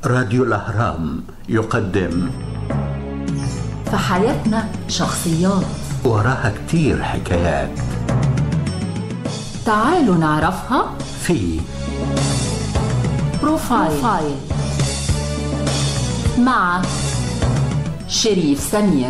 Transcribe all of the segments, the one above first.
راديو الأهرام يقدم في حياتنا شخصيات وراها كتير حكايات تعالوا نعرفها في بروفايل, بروفايل. مع شريف سمير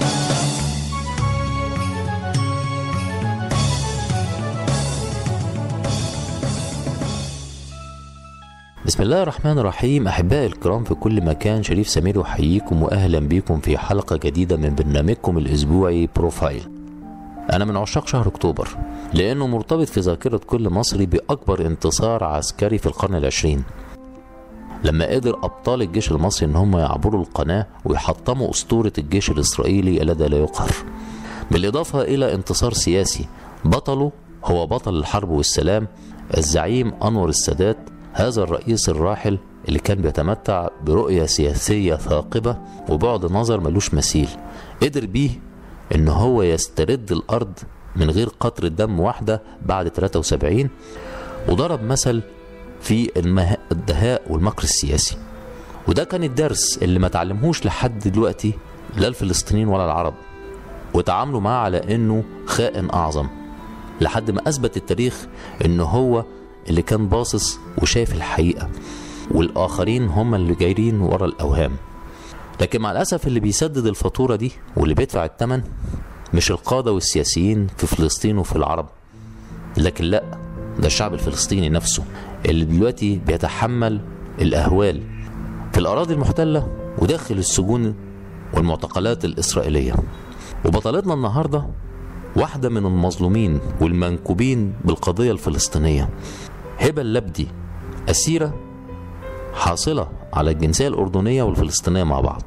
بسم الله الرحمن الرحيم أحبائي الكرام في كل مكان شريف سمير يحييكم وأهلا بكم في حلقة جديدة من برنامجكم الأسبوعي بروفايل أنا من عشاق شهر أكتوبر لأنه مرتبط في ذاكرة كل مصري بأكبر انتصار عسكري في القرن العشرين لما قدر أبطال الجيش المصري إن هم يعبروا القناة ويحطموا أسطورة الجيش الإسرائيلي الذي لا يقهر بالإضافة إلى انتصار سياسي بطله هو بطل الحرب والسلام الزعيم أنور السادات هذا الرئيس الراحل اللي كان بيتمتع برؤية سياسية ثاقبة وبعد نظر ملوش مثيل قدر بيه ان هو يسترد الارض من غير قطرة دم واحدة بعد 73 وضرب مثل في المه... الدهاء والمكر السياسي وده كان الدرس اللي ما تعلمهوش لحد دلوقتي لا الفلسطينيين ولا العرب وتعاملوا معاه على انه خائن اعظم لحد ما اثبت التاريخ انه هو اللي كان باصص وشايف الحقيقة والآخرين هم اللي جايرين ورا الأوهام لكن مع الأسف اللي بيسدد الفاتورة دي واللي بيدفع الثمن مش القادة والسياسيين في فلسطين وفي العرب لكن لا ده الشعب الفلسطيني نفسه اللي دلوقتي بيتحمل الأهوال في الأراضي المحتلة وداخل السجون والمعتقلات الإسرائيلية وبطلتنا النهارده واحدة من المظلومين والمنكوبين بالقضية الفلسطينية هبة اللبدي أسيرة حاصلة على الجنسية الأردنية والفلسطينية مع بعض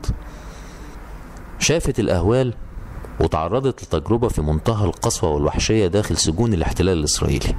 شافت الأهوال وتعرضت لتجربة في منتهى القسوة والوحشية داخل سجون الاحتلال الإسرائيلي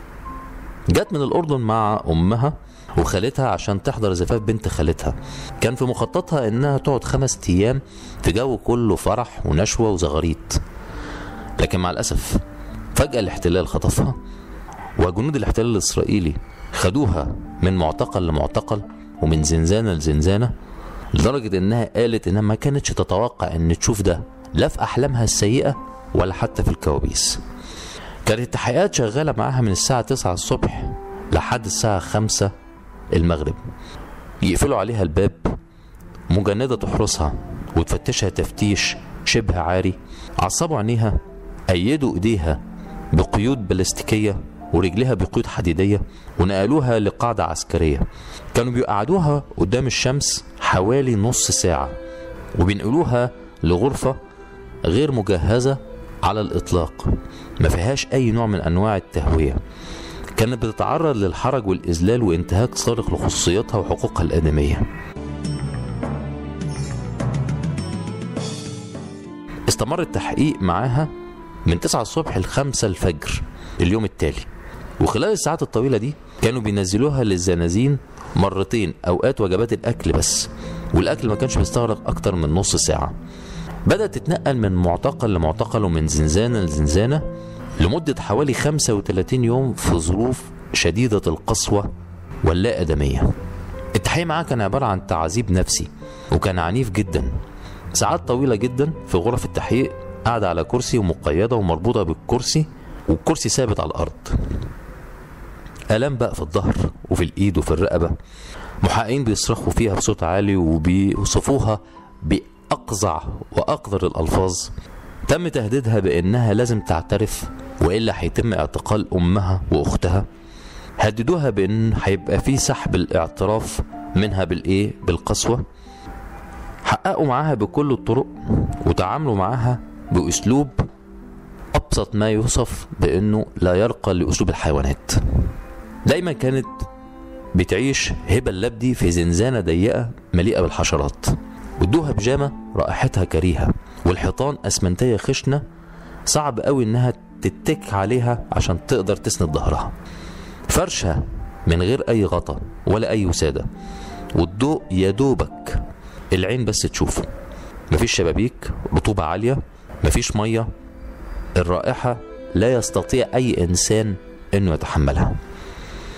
جت من الأردن مع أمها وخالتها عشان تحضر زفاف بنت خالتها كان في مخططها إنها تقعد خمس أيام في جو كله فرح ونشوة وزغاريت لكن مع الأسف فجأة الاحتلال خطفها وجنود الاحتلال الإسرائيلي خدوها من معتقل لمعتقل ومن زنزانة لزنزانة لدرجة إنها قالت إنها ما كانتش تتوقع إن تشوف ده لا في أحلامها السيئة ولا حتى في الكوابيس كانت التحقيقات شغالة معاها من الساعة 9 الصبح لحد الساعة 5 المغرب يقفلوا عليها الباب مجندة تحرسها وتفتشها تفتيش شبه عاري عصبوا عينيها أيدوا إيديها بقيود بلاستيكية ورجلها بقيود حديدية ونقلوها لقاعدة عسكرية كانوا بيقعدوها قدام الشمس حوالي نص ساعة وبينقلوها لغرفة غير مجهزة على الإطلاق ما فيهاش أي نوع من أنواع التهوية كانت بتتعرض للحرج والإذلال وانتهاك صارخ لخصوصيتها وحقوقها الآدمية استمر التحقيق معاها من 9 الصبح ل 5 الفجر اليوم التالي وخلال الساعات الطويلة دي كانوا بينزلوها للزنازين مرتين أوقات وجبات الأكل بس والأكل ما كانش بيستغرق أكتر من نص ساعة بدأت تتنقل من معتقل لمعتقل ومن زنزانة لزنزانة لمدة حوالي 35 يوم في ظروف شديدة القسوة واللا آدمية التحقيق معاه كان عبارة عن تعذيب نفسي وكان عنيف جدا ساعات طويلة جدا في غرف التحقيق قاعدة على كرسي ومقيدة ومربوطة بالكرسي والكرسي ثابت على الأرض آلام بقى في الظهر وفي الإيد وفي الرقبة محققين بيصرخوا فيها بصوت عالي وبيوصفوها بأقزع وأقذر الألفاظ تم تهديدها بأنها لازم تعترف وإلا هيتم اعتقال أمها وأختها هددوها بأن هيبقى في سحب الاعتراف منها بالإيه بالقسوة حققوا معاها بكل الطرق وتعاملوا معاها بأسلوب أبسط ما يوصف بأنه لا يرقى لأسلوب الحيوانات دايما كانت بتعيش هبة اللبدي في زنزانة ضيقة مليئة بالحشرات وادوها بيجامة رائحتها كريهة والحيطان أسمنتية خشنة صعب قوي إنها تتك عليها عشان تقدر تسند ظهرها فرشة من غير أي غطا ولا أي وسادة والضوء يدوبك العين بس تشوفه مفيش شبابيك رطوبة عالية مفيش مية الرائحة لا يستطيع أي إنسان إنه يتحملها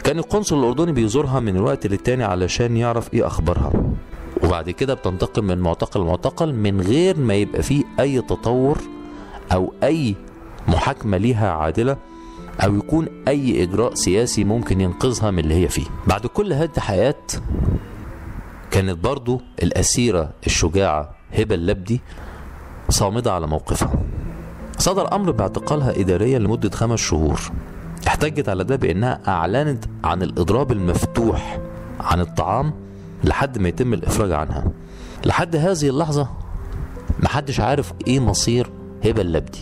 كان القنصل الأردني بيزورها من الوقت للتاني علشان يعرف إيه أخبارها وبعد كده بتنتقل من معتقل لمعتقل من غير ما يبقى فيه أي تطور أو أي محاكمة ليها عادلة أو يكون أي إجراء سياسي ممكن ينقذها من اللي هي فيه بعد كل هذه الحياة كانت برضو الأسيرة الشجاعة هبة اللبدي صامدة على موقفها صدر أمر باعتقالها إداريا لمدة خمس شهور احتجت على ده بأنها أعلنت عن الإضراب المفتوح عن الطعام لحد ما يتم الإفراج عنها لحد هذه اللحظة محدش عارف إيه مصير هبة اللبدي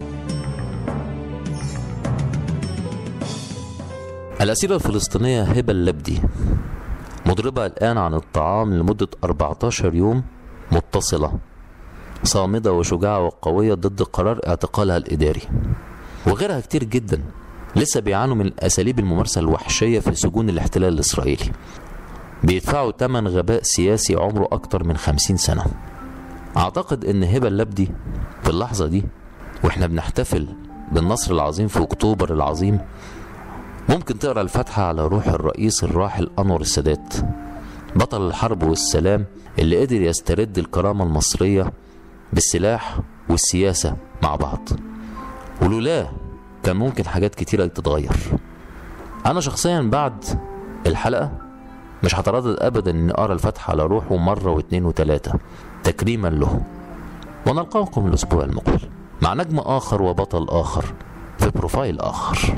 الأسيرة الفلسطينية هبة اللبدي مضربة الآن عن الطعام لمدة 14 يوم متصلة صامدة وشجاعة وقوية ضد قرار اعتقالها الإداري وغيرها كتير جدا لسه بيعانوا من أساليب الممارسة الوحشية في سجون الاحتلال الإسرائيلي بيدفعوا تمن غباء سياسي عمره أكتر من خمسين سنة أعتقد إن هبة اللبدي في اللحظة دي وإحنا بنحتفل بالنصر العظيم في أكتوبر العظيم ممكن تقرأ الفاتحة على روح الرئيس الراحل أنور السادات بطل الحرب والسلام اللي قدر يسترد الكرامة المصرية بالسلاح والسياسة مع بعض ولولاه كان ممكن حاجات كتيرة تتغير أنا شخصيا بعد الحلقة مش هتردد أبدا إني أقرأ الفاتحة على روحه مرة واتنين وتلاتة تكريما له ونلقاكم الأسبوع المقبل مع نجم آخر وبطل آخر في بروفايل آخر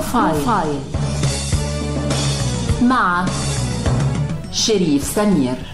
بروفايل مع شريف سمير